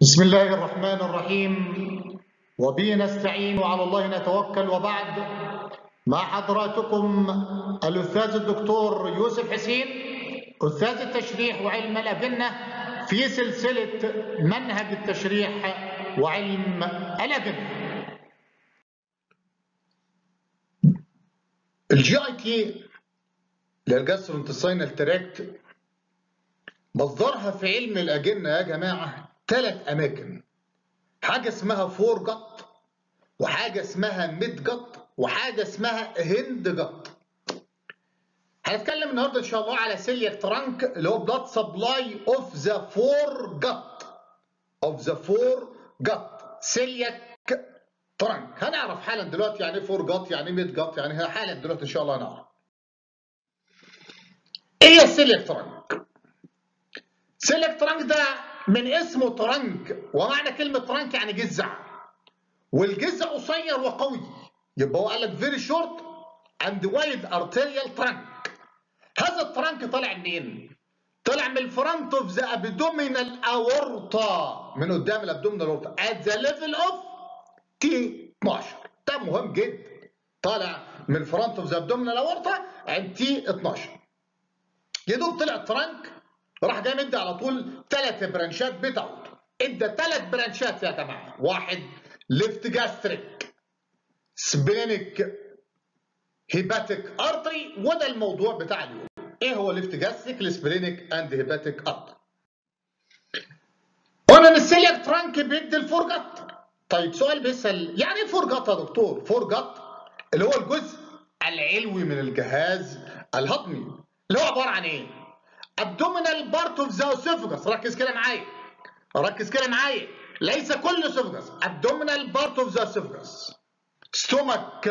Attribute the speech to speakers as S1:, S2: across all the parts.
S1: بسم الله الرحمن الرحيم وبه نستعين وعلى الله نتوكل وبعد مع حضراتكم الأستاذ الدكتور يوسف حسين أستاذ التشريح وعلم الأجنة في سلسلة منهج التشريح وعلم الأجنة الجي اي تي للجاسترونتساينال تراكت مصدرها في علم الأجنة يا جماعة ثلاث أماكن حاجة اسمها فور جت وحاجة اسمها ميد جت وحاجة اسمها هند جت هنتكلم النهارده ان شاء الله على سيلياك ترانك اللي هو بلاد سبلاي اوف ذا فور جت اوف ذا فور جت سيلياك ترانك هنعرف حالا دلوقتي يعني ايه فور جت يعني ايه ميد جت يعني حالا دلوقتي ان شاء الله هنعرف ايه هي السيلياك ترانك سيلياك ترانك ده من اسمه ترنك ومعنى كلمة ترنك يعني جذع والجذع قصير وقوي يبقى هو قال لك فيري شورت اند وايد ارتيريال ترنك هذا الترنك طالع منين؟ طلع من الفرونت اوف ذا ابدومينال اورتا من قدام الابدومينال اورتا ات ذا ليفل اوف تي 12 ده مهم جدا طالع من الفرونت اوف ذا ابدومينال اورتا عند تي 12 يا دوب طلع الترنك راح جاي مدي على طول ثلاث برانشات بتاعته ادى ثلاث برانشات يا جماعه واحد ليفت جاستريك سبلينيك هيباتيك ارتري وده الموضوع بتاع اليوم ايه هو ليفت جاستريك السبلينيك اند هيباتيك ارتري قلنا ان السيلياك ترانك بيدي الفورجت طيب سؤال بيسال يعني ايه فورجت يا دكتور فورجت اللي هو الجزء العلوي من الجهاز الهضمي اللي هو عباره عن ايه abdominal part of the esophagus ركز كده معايا ركز كده معايا ليس كل esophagus abdominal part of the esophagus stomach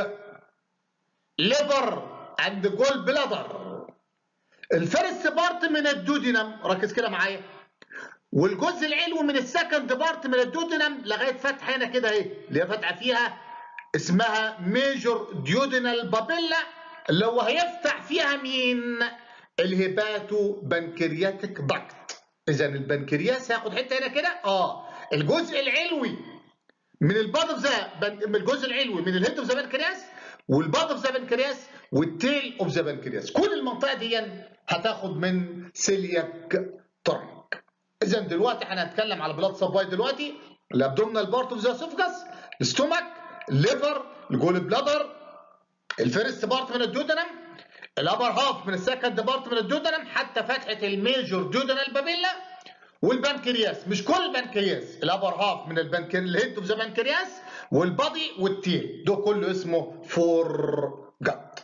S1: liver and gall bladder الفيرست بارت من الدودينم ركز كده معايا والجزء العلوي من السكند بارت من الدودينم لغايه فتحه هنا كده اهي اللي هي فتحه فيها اسمها ميجور ديودينال بابيلا اللي هو هيفتح فيها مين؟ الهيباتو بنكرياتيك داكت اذا البنكرياس هياخد حته هنا كده اه الجزء العلوي من الباد اوف ذا من الجزء العلوي من الهيد اوف ذا بنكرياس والباد اوف ذا بنكرياس والتيل اوف ذا بنكرياس كل المنطقه دي هتاخد من سيلياك ترانك اذا دلوقتي احنا هنتكلم على بلاد سبلاي دلوقتي الابدومينال بارت اوف ذا اسوفجاس الستومك الليفر الجول بلادر الفيرست بارت من الدودنم الابر هاف من السكند بارت من الدودنم حتى فتحه الميجور دودنال بابيلا والبنكرياس مش كل البنكرياس الابر هاف من البنكر الهيد اوف ذا بنكرياس والبادي والتيل ده كله اسمه فور جت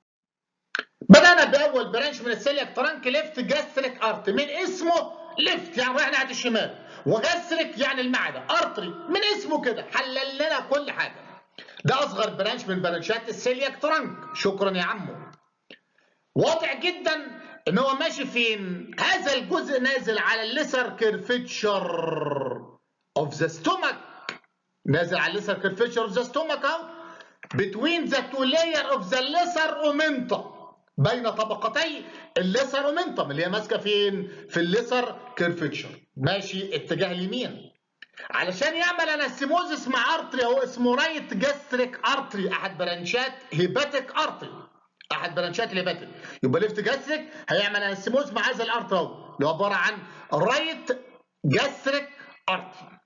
S1: بدانا باول برانش من السيلياك ترانك ليفت جاستريك ارت من اسمه ليفت يعني رايح ناحيه الشمال وجاستريك يعني المعده ارتري من اسمه كده حلل لنا كل حاجه ده اصغر برانش من برانشات السيلياك ترانك شكرا يا عمو واضح جدا ان هو ماشي فين هذا الجزء نازل على الليسر كيرفتشر اوف ذا ستومك نازل على الليسر كيرفتشر اوف ذا ستومك اهو between the two layer of the lesser omentum بين طبقتي الليسر اومنتم اللي هي ماسكه فين في الليسر كيرفتشر ماشي اتجاه اليمين علشان يعمل انستيموزس مع ارتري هو اسمه رايت جاستريك ارتري احد برانشات هيباتيك ارتري احد برانشات الهيباتيك يبقى ليفت جاستريك هيعمل انستيموز مع هذا الارتري اهو اللي هو عباره عن رايت جاستريك ارتري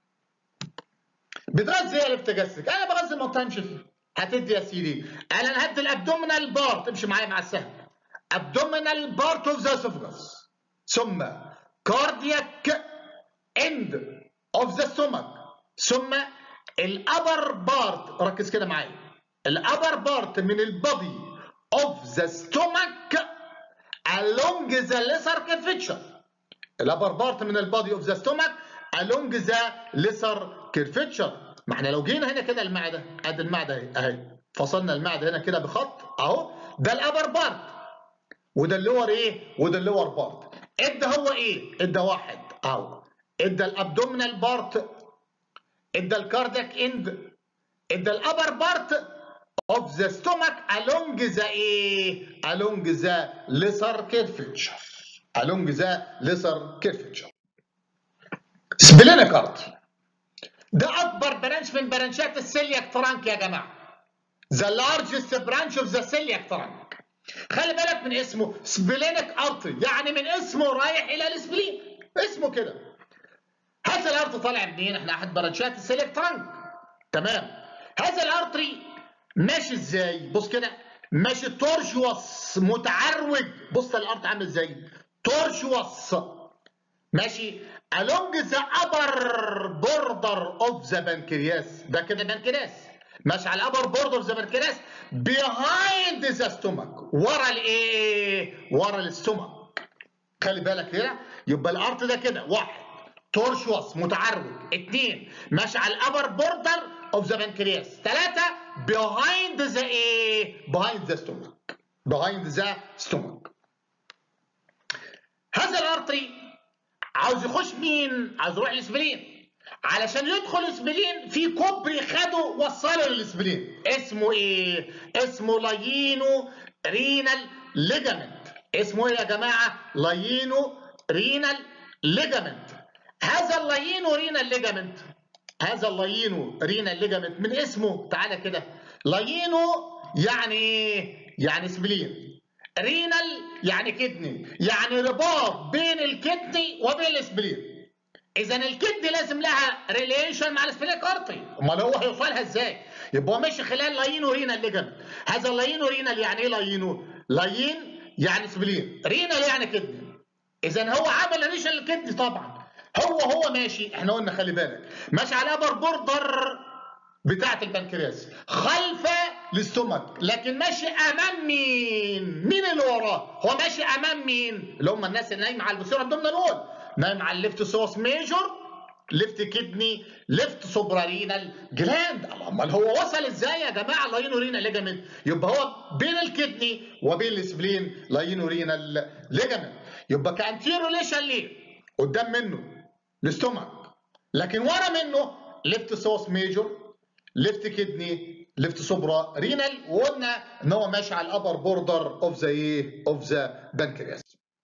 S1: بتغذي ايه ليفت جاستريك انا بغذي المنطقه امشي فيها هتدي يا سيدي انا هدي الابدومينال بارت امشي معايا مع السهم abdominal part of the esophagus ثم cardiac end of the stomach ثم الابر بارت ركز كده معايا الابر بارت من البادي of the stomach along the lesser curvature الابر بارت من البادي of the stomach along the lesser curvature ما احنا لو جينا هنا كده المعده ادي المعده اهي اهي فصلنا المعده هنا كده بخط اهو ده الابر بارت وده اللور ايه وده اللور بارت ادى هو ايه ادى واحد اهو ادى الابدومينال بارت ادى الكاردياك اند ادى الابر بارت اوف ذا ستومك along ذا ايه along ذا ليسر كيرفتشر along ذا ليسر كيرفتشر سبلينيك ارتري ده اكبر برانش من برانشات السيلياك ترانك يا جماعه the largest branch of the celiac trunk خلي بالك من اسمه سبلينك ارتري يعني من اسمه رايح الى السبلين اسمه كده هذا الارتري طالع منين احنا احد برانشات السيلياك ترانك تمام هذا الارتري ماشي ازاي بص كده ماشي تورشوس متعرج بص الارض عامل ازاي تورشوس ماشي along the upper border of the pancreas ده كده بنكرياس ماشي على الابر بوردر اوف ذا بنكرياس behind the stomach ورا الايه ورا الاستومك خلي بالك هنا يبقى الارت ده كده واحد تورشوس متعرج اثنين ماشي على الابر بوردر اوف ذا بنكرياس ثلاثه behind the ايه behind the stomach behind the stomach هذا الارتري عاوز يخش مين عاوز يروح الاسبلين علشان يدخل الاسبلين في كوبري خده وصله للاسبلين اسمه ايه اسمه لايينو رينال ليجامنت اسمه ايه يا جماعه لايينو رينال ليجامنت هذا اللايينو رينال ليجامنت هذا اللايينو رينال ليجامنت من اسمه تعالى كده لايينو يعني ايه يعني سبلين رينال يعني كدني يعني رباط بين الكدني وبين الاسبلين اذا الكدني لازم لها ريليشن مع الاسبليك ارتري امال هو هيوصلها ازاي يبقى هو ماشي خلال لاينو رينال ليجامنت هذا اللاينو رينال يعني ايه لاينو لاين يعني سبلين رينال يعني كدني اذا هو عمل ريليشن للكدني طبعا هو هو ماشي احنا قلنا خلي بالك ماشي على ابر بوردر بتاعه البنكرياس خلف الاستومك لكن ماشي امام مين مين اللي وراه هو ماشي امام مين اللي هم الناس اللي نايمه على البوستيريور ابدومينال وول نايم على الليفت سوس ميجور ليفت كدني ليفت سوبرارينال جلاند امال هو وصل ازاي يا جماعه لاينورينال ليجامنت يبقى هو بين الكدني وبين السبلين لاينورينال ليجامنت يبقى كانتيرو ريليشن ليه قدام منه الاستومك لكن ورا منه ليفت سوس ميجور ليفت كدني ليفت سوبرا رينال وقلنا ان هو ماشي على الابر بوردر اوف ذا ايه اوف ذا بنكرياس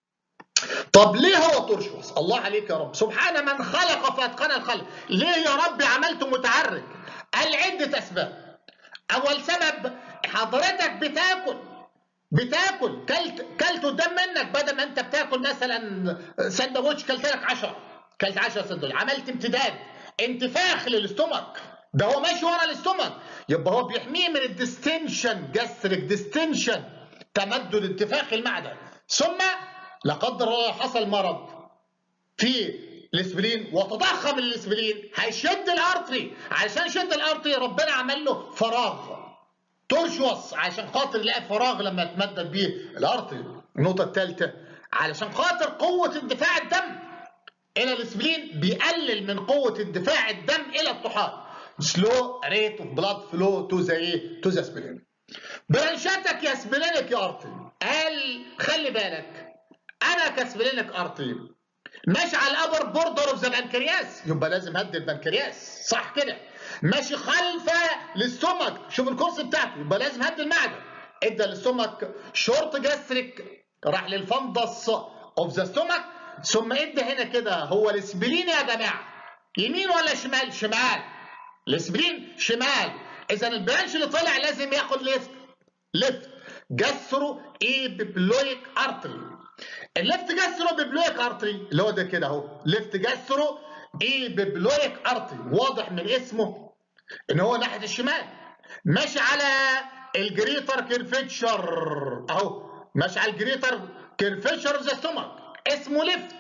S1: طب ليه هو ترشوس الله عليك يا رب سبحان من خلق فاتقن الخلق ليه يا رب عملته متعرج قال عده اسباب اول سبب حضرتك بتاكل بتاكل كلت كلت قدام منك بدل ما انت بتاكل مثلا سندوتش كلت لك 10 كلت 10 سندوتش عملت امتداد انتفاخ للاستومك ده هو ماشي ورا الاستومك يبقى هو بيحميه من الديستنشن جاستريك ديستنشن تمدد انتفاخ المعده ثم لا قدر الله حصل مرض في الاسبلين وتضخم الاسبلين هيشد الارتري علشان يشد الارتري ربنا عمل له فراغ ترشوس عشان خاطر يلاقي فراغ لما يتمدد بيه الارتري النقطه الثالثه علشان خاطر قوه اندفاع الدم الى الاسبلين بيقلل من قوه اندفاع الدم الى الطحال slow rate of blood flow to the ايه to the spleen برانشاتك يا سبلينك يا ارتري قال خلي بالك انا كسبلينك ارتري ماشي على الابر بوردر اوف ذا بنكرياس يبقى لازم هدي البنكرياس صح كده ماشي خلف الاستومك شوف الكورس بتاعته يبقى لازم هدي المعده ادى الاستومك شورت جاستريك راح للفندس اوف ذا ستومك ثم ادى هنا كده هو الاسبلين يا جماعه يمين ولا شمال شمال الاسبرين شمال اذا البرانش اللي طلع لازم ياخد ليفت ليفت جاسترو اي بيبلويك ارتري الليفت جاسترو بيبلويك ارتري اللي هو ده كده اهو ليفت جاسترو اي بيبلويك ارتري واضح من اسمه ان هو ناحيه الشمال ماشي على الجريتر كيرفتشر اهو ماشي على الجريتر كيرفتشر ذا ستومك اسمه ليفت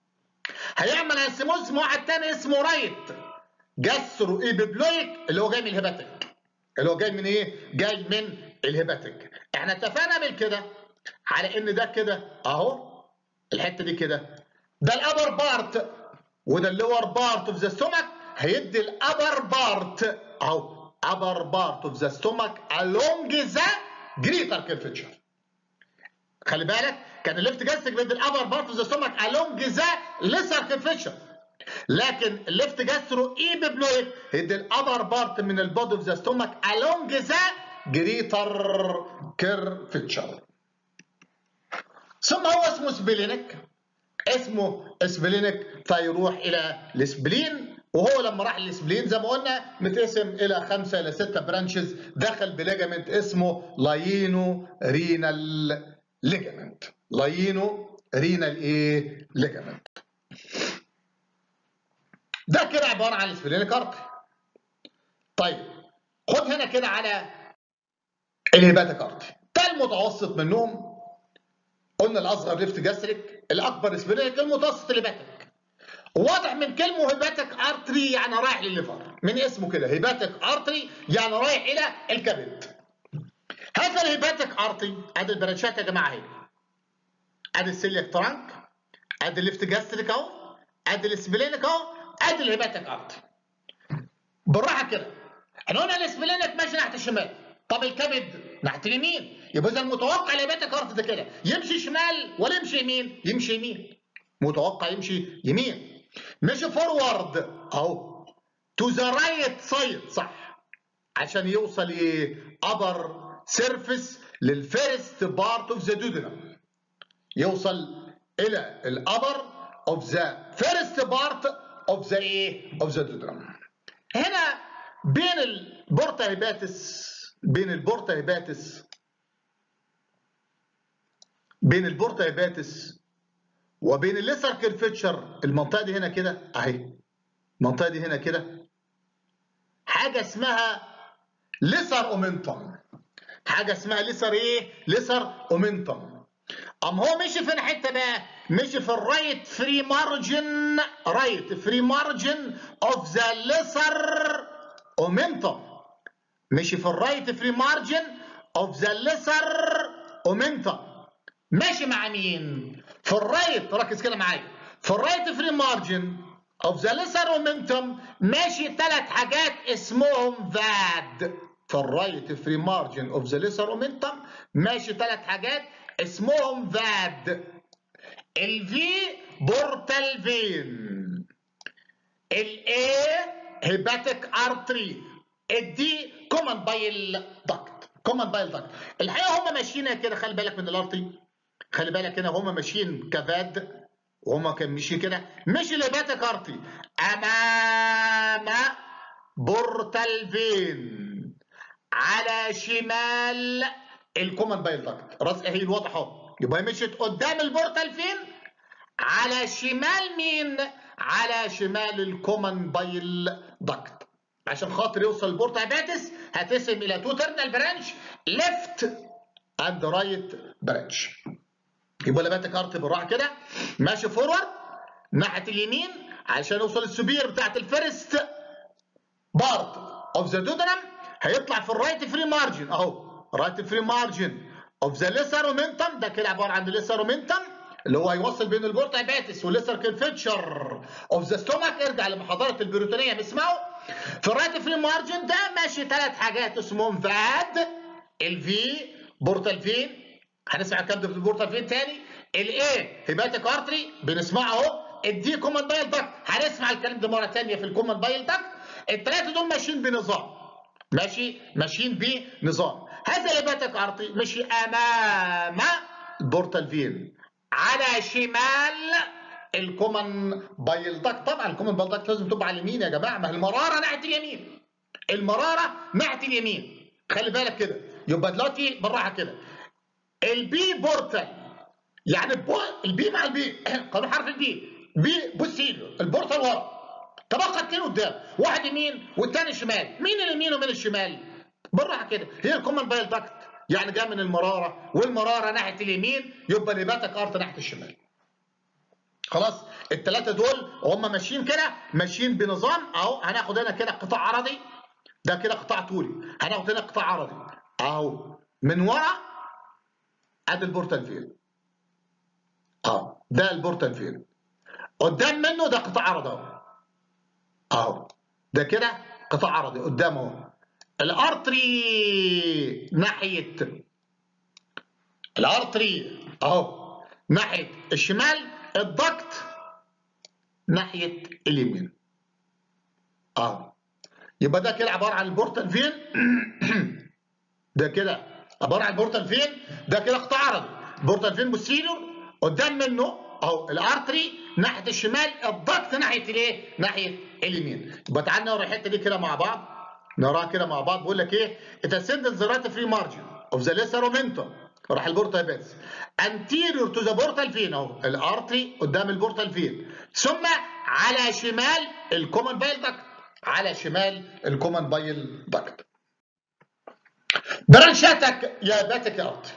S1: هيعمل اسمه واحد تاني اسمه رايت جاسترو ايبيبلويك اللي هو جاي من الهيباتيك اللي هو جاي من ايه؟ جاي من الهيباتيك احنا اتفقنا من كده على ان ده كده اهو الحته دي كده ده الابر بارت وده اللور بارت اوف ذا ستومك هيدي الابر بارت اهو ابر بارت اوف ذا ستومك along ذا جريتر كيرفتشر خلي بالك كان الليفت جاستريك بيدي الابر بارت اوف ذا ستومك along ذا ليسر كيرفتشر لكن الليفت جاسترو اي بيبلويد هيدي الابر بارت من البودي اوف ذا ستومك along ذا جريتر كيرفتشر ثم هو اسمه سبلينك اسمه سبلينك فيروح الى السبلين وهو لما راح السبلين زي ما قلنا متقسم الى خمسه الى سته برانشز دخل بليجامنت اسمه لاينو رينال ليجامنت لاينو رينال ايه ليجامنت ده كده عباره عن السبلينيك ارتري طيب خد هنا كده على الهيباتيك ارتري ده المتوسط منهم قلنا الاصغر ليفت جاستريك الاكبر سبلينيك المتوسط الهيباتيك واضح من كلمه هيباتيك ارتري يعني رايح للليفر من اسمه كده هيباتيك ارتري يعني رايح الى الكبد هذا الهيباتيك ارتري ادي البرانشات يا جماعه اهي ادي السيلياك ترانك ادي الليفت جاستريك اهو ادي السبلينيك اهو ادي الهيباتيك ارتري بالراحه كده احنا قلنا السبلينيك ماشي ناحيه الشمال طب الكبد ناحيه اليمين يبقى اذا المتوقع الهيباتيك ارتري ده كده يمشي شمال ولا يمشي يمين يمشي يمين متوقع يمشي يمين مشي فورورد اهو تو ذا رايت سايد صح عشان يوصل ايه ابر سيرفيس للفيرست بارت اوف ذا دودنم يوصل الى الابر اوف ذا فيرست بارت اوف ذا ايه اوف ذا دودنم هنا بين البورتا هيباتس بين البورتا هيباتس بين البورتا هيباتس وبين الليسر كيرفتشر المنطقه دي هنا كده اهي المنطقه دي هنا كده حاجه اسمها ليسر اومنتم حاجه اسمها ليسر ايه ليسر اومنتم ام هو مشي فين حته بقى مشي في الرايت فري مارجن رايت فري مارجن اوف ذا ليسر اومنتم مشي في الرايت فري مارجن اوف ذا ليسر اومنتم ماشي مع مين في الرايت ركز كده معايا في الرايت فري مارجن اوف ذا ليسر اومنتم ماشي ثلاث حاجات اسمهم فاد في الرايت فري مارجن اوف ذا ليسر اومنتم ماشي ثلاث حاجات اسمهم فاد الفي بورتال فين الاي هيباتيك ارتري الدي كومن بايل داكت كومن بايل داكت الحقيقه هم ماشيين كده خلي بالك من الارتري خلي بالك هنا هم ماشيين كفاد وهم كان ماشيين كده مش الهيباتيك ارتري امام بورتال فين على شمال الكومن بايل داكت راس اهي الواضح اهو يبقى مشيت قدام البورتال فين على شمال مين على شمال الكومن بايل داكت عشان خاطر يوصل البورتا هيباتس هتقسم الى تو تيرنال برانش ليفت اند رايت برانش يبقى الهيباتيك ارت بالراحه كده ماشي فورورد ناحيه اليمين عشان يوصل السوبير بتاعت الفيرست بارت اوف ذا دودنم هيطلع في الرايت فري مارجن اهو رايت فري مارجن اوف ذا ليسر اومنتم ده كده عباره عن الليسر اومنتم اللي هو هيوصل بين البورتا هيباتس والليسر كيرفتشر اوف ذا ستومك ارجع لمحاضره البروتونيه باسمعوا في الرايت فري مارجن ده ماشي ثلاث حاجات اسمهم فاد الفي بورتال فين هنسمع الكلام ده في البورتال فين تاني الاي هيباتيك ارتري بنسمعه اهو الدي كومن بايل داكت هنسمع الكلام ده مره ثانيه في الكومن بايل داكت الثلاثه دول ماشيين بنظام ماشي ماشيين بنظام هذا الهيباتيك ارتري مشي امام البورتال فين على شمال الكومن بايل داكت طبعا الكومن بايل داكت لازم تبقى على اليمين يا جماعه ما المراره ناحيه اليمين المراره ناحيه اليمين خلي بالك كده يبقى دلوقتي بالراحه كده البي بورتال يعني البو... البي مع البي قانون حرف البي بي بوستيريور البورتال ورا تبقى اتنين قدام واحد يمين والتاني شمال مين اليمين ومين الشمال بالراحه كده هي الكومن بايل داكت يعني جاي من المراره والمراره ناحيه اليمين يبقى الهيباتيك ارت ناحيه الشمال خلاص الثلاثه دول وهم ماشيين كده ماشيين بنظام اهو هناخد هنا كده قطاع عرضي ده كده قطاع طولي هناخد هنا قطاع عرضي اهو من ورا ادي البورتال فين اه ده البورتال فين قدام منه ده قطاع عرضي اهو اهو ده كده قطاع عرضي قدامه اهو الارتري ناحيه الارتري اهو ناحيه الشمال الضغط ناحيه اليمين اهو يبقى ده كده عباره عن البورتال فين ده كده عباره عن البورتال فين ده كده قطاع عرضي البورتال فين بوستيريور قدام منه اهو الارتري ناحيه الشمال الضغط ناحيه الايه ناحيه اليمين يبقى تعالى نقرا الحته دي كده مع بعض نقراها كده مع بعض بيقول لك ايه it ascends the right free margin of the lesser omentum راح البورتال بس anterior to the portal فين اهو الارتري قدام البورتال فين ثم على شمال الكومن بايل داكت على شمال الكومن بايل داكت برانشاتك يا باتك يا ارتري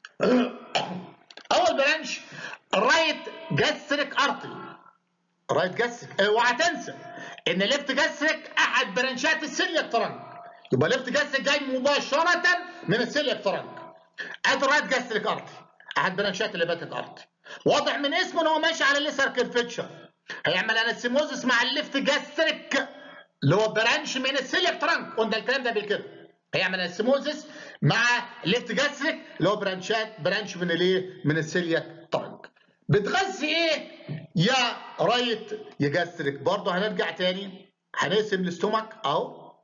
S1: اول برانش رايت جاستريك ارتري رايت جاستريك اوعى تنسى ان ليفت جاستريك احد برانشات السيلياك ترنك يبقى ليفت جاستريك جاي مباشره من السيلياك ترنك ادي رايت جاستريك ارتري احد برانشات الليفاتيك ارتري واضح من اسمه ان هو ماشي على الليسر كيرفتشر هيعمل انستيموزس مع الليفت جاستريك اللي هو برانش من السيلياك ترنك قلنا الكلام ده قبل كده هيعمل انستيموزس مع ليفت جاستريك اللي هو برانشات برانش من الايه من السيلياك ترنك بتغذي ايه يا رايت يا جاستريك برضه هنرجع تاني هنقسم الاستومك اهو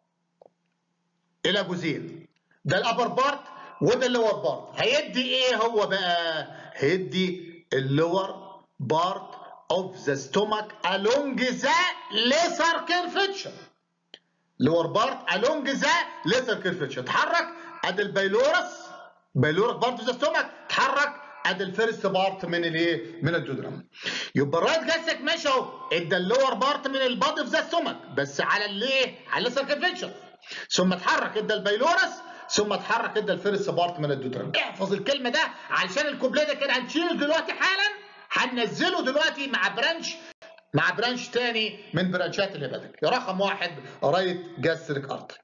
S1: الى جزئين ده الابر بارت وده اللور بارت هيدي ايه هو بقى هيدي اللور بارت اوف ذا ستومك along ذا lesser curvature لور بارت along ذا lesser curvature اتحرك ادي البيلورس بيلورس بارت ذا ستومك اتحرك ادي الفيرست بارت من الايه من الدودرم يبقى الرايت جاسك ماشي اهو ادى اللور بارت من البادي في ذا ستومك بس على الايه على الليسر كيرفتشر ثم اتحرك ادى البيلورس ثم اتحرك ادى الفيرست بارت من الدودرم احفظ الكلمه ده علشان الكوبليه ده كده هنشيله دلوقتي حالا هننزله دلوقتي مع برانش مع برانش تاني من برانشات الهيباتيك رقم واحد رايت جاستريك ارتري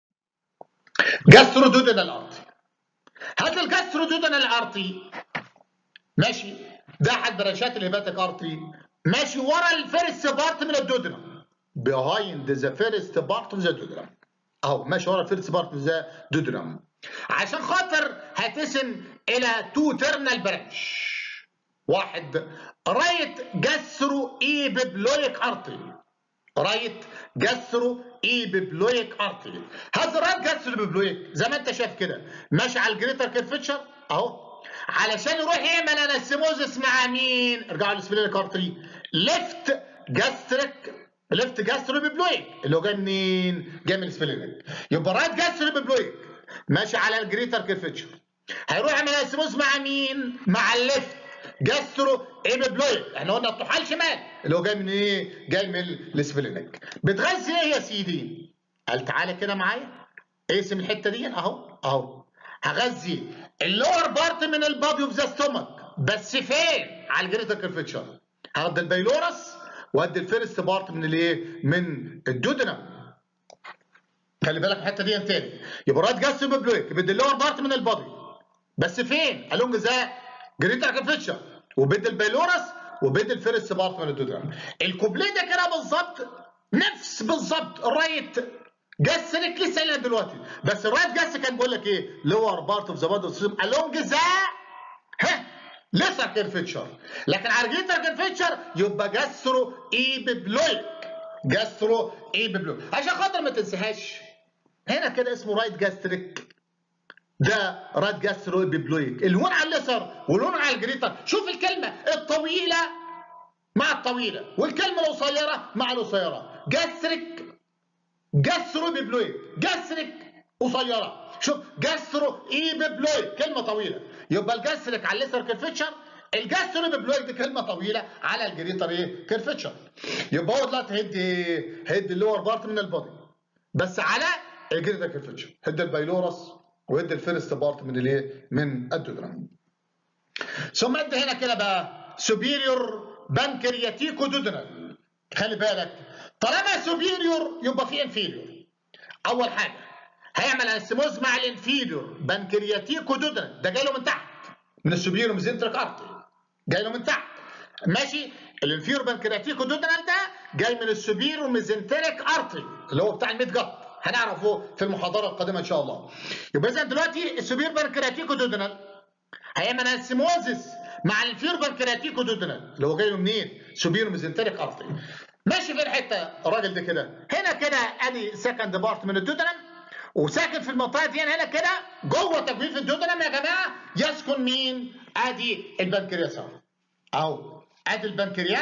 S1: جاسترودودينال ارتري هذا الجاسترودودينال ارتري ماشي ده احد برانشات الهيباتيك ارتري ماشي ورا الفيرست بارت من الدودرم behind the first part of the duodenum اهو ماشي ورا الفيرست بارت of the duodenum عشان خاطر هتقسم الى تو تيرمينال برانش واحد رايت جاسترو ايبيبلويك ارتري رايت جاسترو ايبيبلويك ارتري هذا رايت جاسترو ايبيبلويك زي ما انت شايف كده ماشي على الجريتر كيرفتشر اهو علشان يروح يعمل انستيموزس مع مين؟ ارجعوا للسبلينيك ارتري ليفت جاستريك ليفت جاسترو بيبلويك اللي هو جاي منين؟ جاي من السبلينيك يبقى رايت جاسترو بيبلويك ماشي على الجريتر كيرفتشر هيروح يعمل انستيموز مع مين؟ مع الليفت جاسترو ايبيبلويك احنا قلنا الطحال شمال اللي هو جاي من ايه؟ جاي من السبلينيك بتغذي ايه يا سيدي؟ قال تعالى كده معايا اقسم الحته دي اهو اهو هغذي اللور بارت من البادي اوف ذا ستومك بس فين؟ على الجريتر كيرفتشر هدي البيلورس وادي الفيرست بارت من الايه؟ من الدودنم خلي بالك الحته دي تاني يبقى رايت جاس بلويك بدي اللور بارت من البادي بس فين؟ الونج ذا جريتر كيرفتشر وبدي البيلورس وبدي الفيرست بارت من الدودنم الكوبليه ده كده بالظبط نفس بالظبط الرايت جاس لك لسه قايلها دلوقتي بس الرايت جاس كان بيقول لك ايه؟ لور بارت اوف ذا بادي سيستم الونج ذا ها لسه كيرفتشر لكن على الجريتر كيرفتشر يبقى جاسترو ايبيبلويك جاسترو ايبيبلويك عشان خاطر ما تنساهاش هنا كده اسمه رايت جاستريك ده رايت جاسترو ايبيبلويك اللون على اليسار واللون على الجريتر شوف الكلمه الطويله مع الطويله والكلمه القصيره مع القصيره جاستريك جاسترو ايبيبلويك جاستريك قصيره شوف جاسترو ايبيبلويك كلمه طويله يبقى الجاستريك على الليسر كيرفتشر الجاسترو ايبيبلويك دي كلمه طويله على الجريتر ايه كيرفتشر يبقى هو دلوقتي هيدي ايه هيدي اللور بارت من البودي بس على الجريتر كيرفتشر هيدي البايلورس ويدي الفيرست بارت من الايه من الدودرم ثم ادي هنا كده بقى سوبيريور بانكرياتيكو دودرال خلي بالك طالما سوبيريور يبقى في انفيريور اول حاجه هيعمل انستموز مع الانفيريور بانكرياتيكو دودرال ده جاي له من تحت من السوبيريور ميزنتريك ارتري جاي له من تحت ماشي الانفيريور بانكرياتيكو دودرال ده جاي من السوبيريور ميزنتريك ارتري اللي هو بتاع الميد جت هنعرفه في المحاضره القادمه ان شاء الله يبقى اذا دلوقتي السوبيريور بانكرياتيكو دودرال هيعمل انستموزس مع الانفيريور بانكرياتيكو دودرال اللي هو جاي له منين سوبيريور ميزنتريك ارتري ماشي في الحته الراجل ده كده هنا كده ادي سكند بارت من الدودرال وساكن في المنطقه دي هنا كده جوه تجويف الدودرم يا جماعه يسكن مين؟ ادي البنكرياس اهو اهو ادي البنكرياس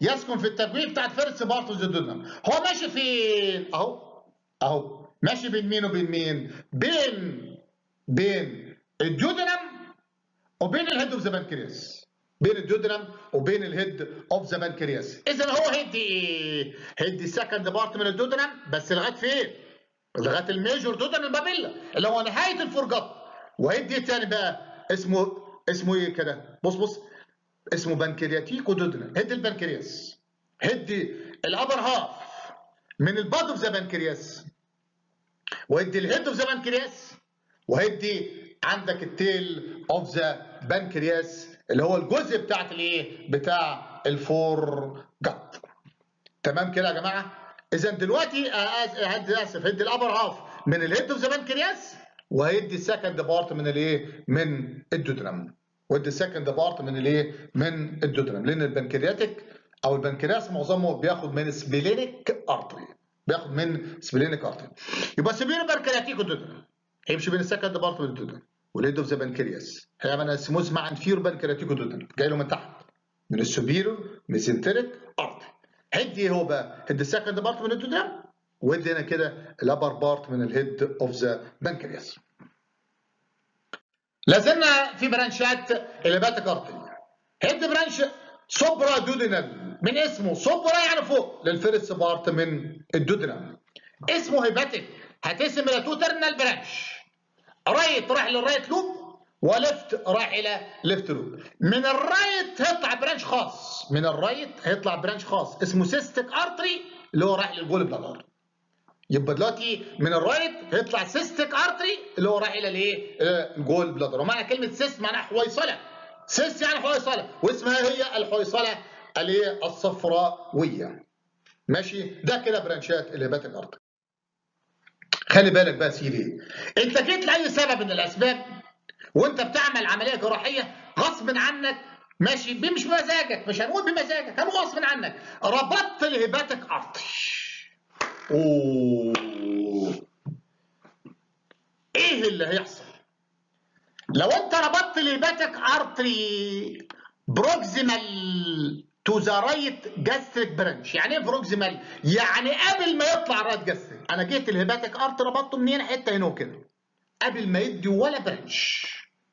S1: يسكن في التجويف بتاع الفيرست بارت اوف ذا دودنم هو ماشي فين اهو اهو ماشي بين مين وبين مين بين بين الديودنم وبين الهيد اوف ذا بنكرياس بين الديودنم وبين الهيد اوف ذا بنكرياس اذا هو هيدي ايه هيدي السكند بارت من الديودنم بس لغايه فين لغايه الميجور دودنم البابيلا اللي هو نهايه الفرجط وهيدي ايه تاني بقى اسمه اسمه ايه كده بص بص اسمه بنكرياتيكو دودنم هيدي البنكرياس هيدي الابر هاف من الباد اوف ذا بنكرياس وهيدي الهيد اوف ذا بنكرياس وهيدي عندك التيل اوف ذا بنكرياس اللي هو الجزء بتاعت الايه بتاع الفور جت تمام كده يا جماعه اذا دلوقتي اسف هيدي الابر هاف من الهيد اوف ذا بنكرياس وهيدي السكند بارت من الايه من الدودرم ويدي السكند بارت من الايه من الدودرم لان البنكرياتيك او البنكرياس معظمه بياخد من سبلينيك ارتري بياخد من سبلينيك ارتري يبقى سبيرو بنكرياتيك ودودرم هيمشي بين السكند بارت من الدودرم والهيد اوف ذا بنكرياس هيعمل اسموز مع انفير بنكرياتيك ودودرم جاي له من تحت من السوبيرو ميزنتريك ارتري هدي هو بقى هدي السكند بارت من الدودرم وادي هنا كده الابر بارت من الهيد اوف ذا بنكرياس لازلنا في برانشات الهباتيك ارتري هيد برانش سوبرا دودينال من اسمه سوبرا يعني فوق للفيرست بارت من الدودينال اسمه هيباتيك هتقسم الى تو ترمينال برانش رايت رايح للرايت لوب وليفت رايح الى ليفت لوب من الرايت هيطلع برانش خاص من الرايت هيطلع برانش خاص اسمه سيستيك ارتري اللي هو رايح للجول بلادر يبقى دلوقتي من الرايت هيطلع سيستيك ارتري اللي هو رايح الى الايه؟ الجول بلادر ومعنى كلمه سيست معناها حويصله سيست يعني حويصله واسمها هي الحويصله اللي هي الصفراويه ماشي ده كده برانشات الهباتيك ارتري خلي بالك بقى سيدي انت جيت لاي سبب من الاسباب وانت بتعمل عمليه جراحيه غصب عنك ماشي مش بمزاجك مش هنقول بمزاجك هنقول غصب عنك ربطت الهباتيك ارتري اوه ايه اللي هيحصل لو انت ربطت الهباتيك ارتري بروكسيمال تو ذا رايت جاستريك برانش يعني ايه بروكسيمال يعني قبل ما يطلع الرايت جاستريك انا جيت الهباتيك ارتري ربطته منين حته هنا وكده قبل ما يدي ولا برانش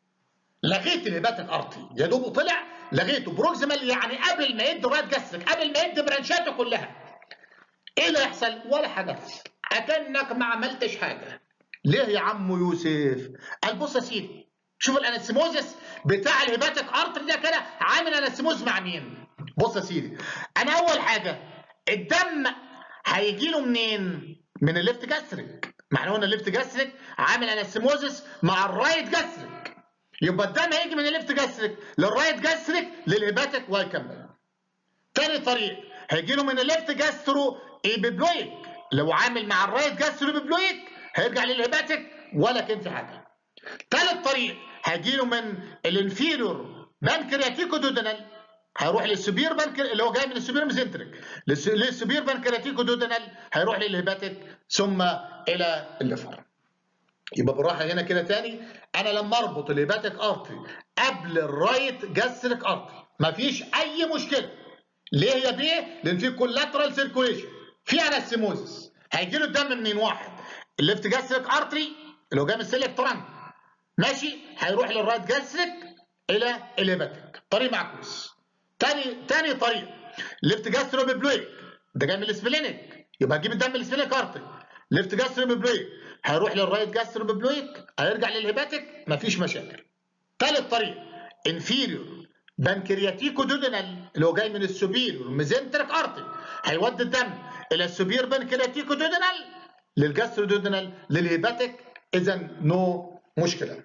S1: لغيت الهباتيك ارتري يا دوب طلع لغيته بروكسيمال يعني قبل ما يدي الرايت جاستريك قبل ما يدي برانشاته كلها ايه اللي يحصل ولا حاجه تحصل اكنك ما عملتش حاجه ليه يا عم يوسف قال بص يا سيدي شوف الانستيموزس بتاع الهباتيك ارتري ده كده عامل انستيموز مع مين بص يا سيدي انا اول حاجه الدم هيجي له منين من الليفت جاستريك معنى قلنا الليفت جاستريك عامل انستيموزس مع الرايت جاستريك يبقى الدم هيجي من الليفت جاستريك للرايت جاستريك للهباتيك وهيكمل تاني طريق هيجي له من الليفت جاسترو ايبيبلويك لو عامل مع الرايت جاسترو ايبيبلويك هيرجع للهباتيك ولا كان في حاجه ثالث طريق هيجي له من الانفيرور بانكرياتيكو دودنال هيروح للسوبير بانكر اللي هو جاي من السوبير ميزنتريك للسوبير بانكرياتيكو دودنال هيروح للهباتيك ثم الى الليفر يبقى بالراحه هنا كده تاني انا لما اربط الهباتيك ارتري قبل الرايت جاستريك ارتري مفيش اي مشكله ليه يا بيه؟ لان في كولاترال سيركوليشن في انستيموزس هيجي له الدم منين واحد الليفت جاستريك ارتري اللي هو جاي من السيليك ترانك ماشي هيروح للرايت جاستريك الى الهيباتيك طريق معكوس تاني تاني طريق ليفت جاسترو ببلويك ده جاي من السبلينيك يبقى هتجيب الدم من السبلينيك ارتري ليفت جاسترو ببلويك هيروح للرايت جاسترو ببلويك هيرجع للهيباتيك مفيش مشاكل تالت طريق انفيريور بنكرياتيكو دودينال اللي هو جاي من السوبيريور ميزنتريك ارتري هيودي الدم الى السوبير بنكرياتيكو دودينال للجاسترو دودينال للهيباتيك اذا نو مشكله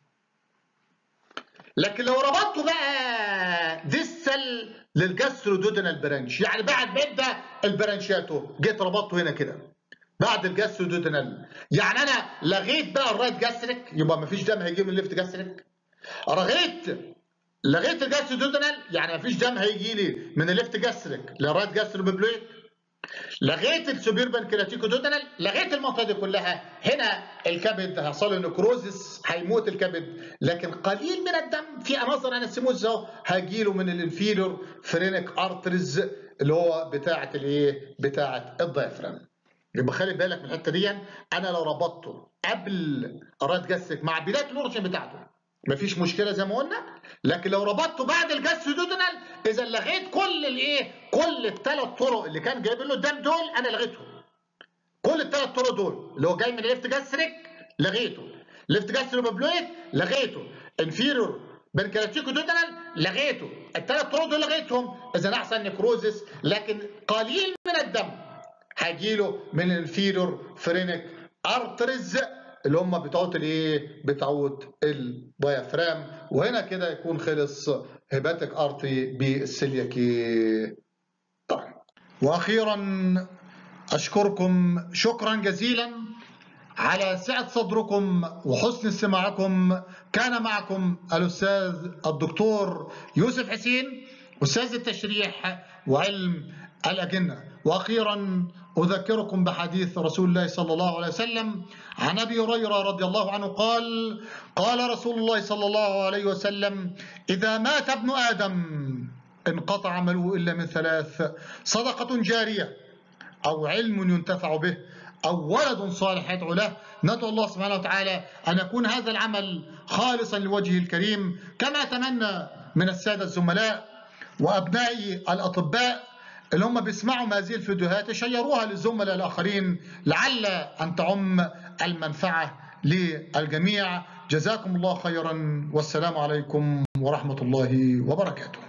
S1: لكن لو ربطته بقى ديستال للجاسترو دودينال برانش يعني بعد ما ادى البرانشاتو جيت ربطته هنا كده بعد الجاسترو دودينال يعني انا لغيت بقى الرايت جاستريك يبقى مفيش دم هيجي من الليفت جاستريك لغيت لغيت الجاسترو دودينال يعني مفيش دم هيجي لي من الليفت جاستريك للرايت جاسترو ببلويك لغيت السوبير بنكرياتيكو دودنال لغيت المنطقه دي كلها هنا الكبد هيحصل له نكروزس هيموت الكبد لكن قليل من الدم في انظر انستيموز اهو هيجي له من الانفيريور فرينك ارتريز اللي هو بتاعه الايه بتاعه الدايفرام يبقى خلي بالك من الحته دي انا لو ربطته قبل قرات جسك مع بدايه الاورشن بتاعته مفيش مشكله زي ما قلنا لكن لو ربطته بعد الجس دودنال اذا لغيت كل الايه كل الثلاث طرق اللي كان جايب له قدام دول انا لغيتهم كل الثلاث طرق دول اللي هو جاي من ليفت جاستريك لغيته ليفت جاستريك ببلويد لغيته انفيرور بنكراتيكو دودنال لغيته الثلاث طرق دول لغيتهم اذا احسن نكروزس لكن قليل من الدم هيجيله من الانفيرور فرينك ارترز اللي هم بتوعت الايه بتوعت الديافرام وهنا كده يكون خلص هيباتيك ارتي بالسيلياكي طبعا واخيرا اشكركم شكرا جزيلا على سعة صدركم وحسن استماعكم كان معكم الأستاذ الدكتور يوسف حسين أستاذ التشريح وعلم الأجنة وأخيرا أذكركم بحديث رسول الله صلى الله عليه وسلم عن أبي هريرة رضي الله عنه قال قال رسول الله صلى الله عليه وسلم إذا مات ابن آدم انقطع عمله إلا من ثلاث صدقة جارية أو علم ينتفع به أو ولد صالح يدعو له ندعو الله سبحانه وتعالى أن يكون هذا العمل خالصا لوجهه الكريم كما أتمنى من السادة الزملاء وأبنائي الأطباء اللي هم بيسمعوا هذه الفيديوهات يشيروها للزملاء الآخرين لعل أن تعم المنفعة للجميع جزاكم الله خيرا والسلام عليكم ورحمة الله وبركاته